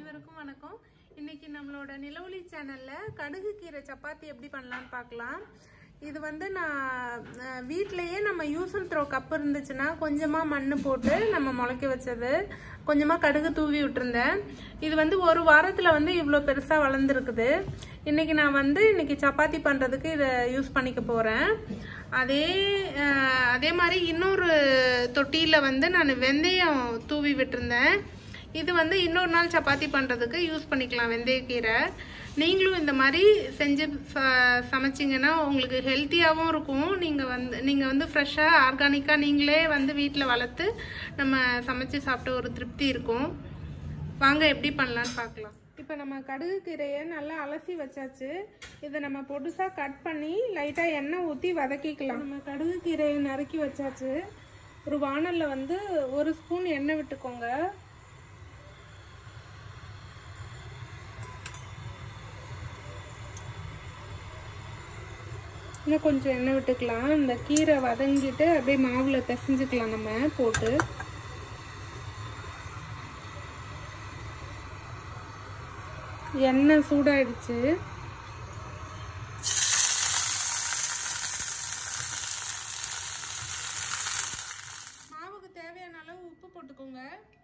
அனைவருக்கும் வணக்கம் இன்னைக்கு நம்மளோட நிலவொளி சேனல்ல கடுகு கீரை சப்பாத்தி எப்படி பண்ணலாம்னு பார்க்கலாம் இது வந்து நான் அஹ், வீட்லயே நம்ம யூஸ் அண்ட் த்ரோ கப் இருந்துச்சுன்னா கொஞ்சமா மண்ணு போட்டு நம்ம முளைக்க வச்சது கொஞ்சமா கடுகு தூவி விட்டுருந்தேன் இது வந்து ஒரு வாரத்துல வந்து இவ்வளோ பெருசா வளர்ந்துருக்குது இன்னைக்கு நான் வந்து இன்னைக்கு சப்பாத்தி பண்றதுக்கு இதை யூஸ் பண்ணிக்க போறேன் அதே அஹ், அதே மாதிரி இன்னொரு தொட்டியில வந்து நான் வெந்தயம் தூவி விட்டுருந்தேன் இது வந்து இன்னொரு நாள் சப்பாத்தி பண்ணுறதுக்கு யூஸ் பண்ணிக்கலாம் வெந்தயக்கீரை நீங்களும் இந்த மாதிரி செஞ்சு ச சமைச்சிங்கன்னா உங்களுக்கு ஹெல்த்தியாகவும் இருக்கும் நீங்கள் வந்து நீங்கள் வந்து ஃப்ரெஷ்ஷாக ஆர்கானிக்காக நீங்களே வந்து வீட்டில் வளர்த்து நம்ம சமைச்சு சாப்பிட்ட ஒரு திருப்தி இருக்கும் வாங்க எப்படி பண்ணலான்னு பார்க்கலாம் இப்போ நம்ம கடுகு கீரையை நல்லா அலசி வச்சாச்சு இதை நம்ம பொடுசாக கட் பண்ணி லைட்டாக எண்ணெய் ஊற்றி வதக்கிக்கலாம் நம்ம கடுகு கீரையை நறுக்கி வச்சாச்சு ஒரு வானலில் வந்து ஒரு ஸ்பூன் எண்ணெய் விட்டுக்கோங்க இன்னும் கொஞ்சம் எண்ணெய் விட்டுக்கலாம் இந்த கீரை வதங்கிட்டு அப்படியே மாவில் பிசைஞ்சுக்கலாம் நம்ம போட்டு எண்ணெய் சூடாயிடுச்சு மாவுக்கு தேவையான அளவு உப்பு போட்டுக்கோங்க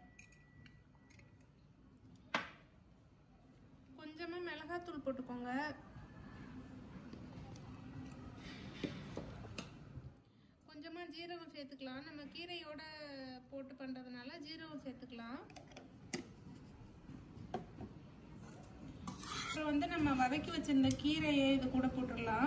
கொஞ்சமா மிளகாத்தூள் போட்டுக்கோங்க கொஞ்சமா ஜீரகம் சேர்த்துக்கலாம் நம்ம கீரையோட போட்டு பண்றதுனால ஜீரகம் சேர்த்துக்கலாம் அப்புறம் வந்து நம்ம வதக்கி வச்சிருந்த கீரையை இது கூட போட்டுடலாம்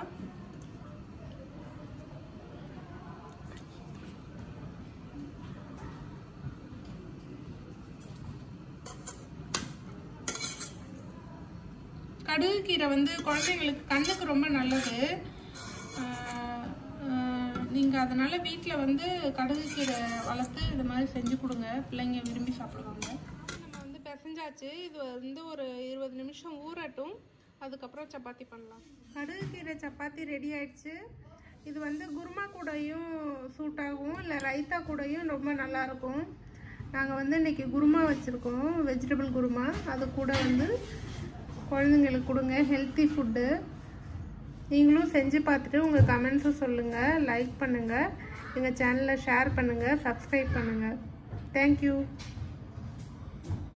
கடுகு கீரை வந்து குழந்தைங்களுக்கு கண்ணுக்கு ரொம்ப நல்லது ஆஹ் ஆஹ் நீங்க அதனால வீட்டில் வந்து கடுகு கீரை வளர்த்து இது மாதிரி செஞ்சு கொடுங்க பிள்ளைங்க விரும்பி சாப்பிடுவாங்க நம்ம வந்து பிசைஞ்சாச்சு இது வந்து ஒரு இருபது நிமிஷம் ஊறட்டும் அதுக்கப்புறம் சப்பாத்தி பண்ணலாம் கடுகு கீரை சப்பாத்தி ரெடி ஆயிடுச்சு இது வந்து குருமா கூடயும் சூட் ஆகும் இல்லை ரைத்தா கூடயும் ரொம்ப நல்லா இருக்கும் நாங்கள் வந்து இன்னைக்கு குருமா வச்சுருக்கோம் வெஜிடபிள் குருமா அது கூட வந்து குழந்தைங்களுக்கு கொடுங்க ஹெல்த்தி ஃபுட்டு நீங்களும் செஞ்சு பார்த்துட்டு உங்கள் கமெண்ட்ஸும் சொல்லுங்கள் லைக் பண்ணுங்கள் எங்கள் சேனலை ஷேர் பண்ணுங்கள் சப்ஸ்கிரைப் பண்ணுங்கள் தேங்க்யூ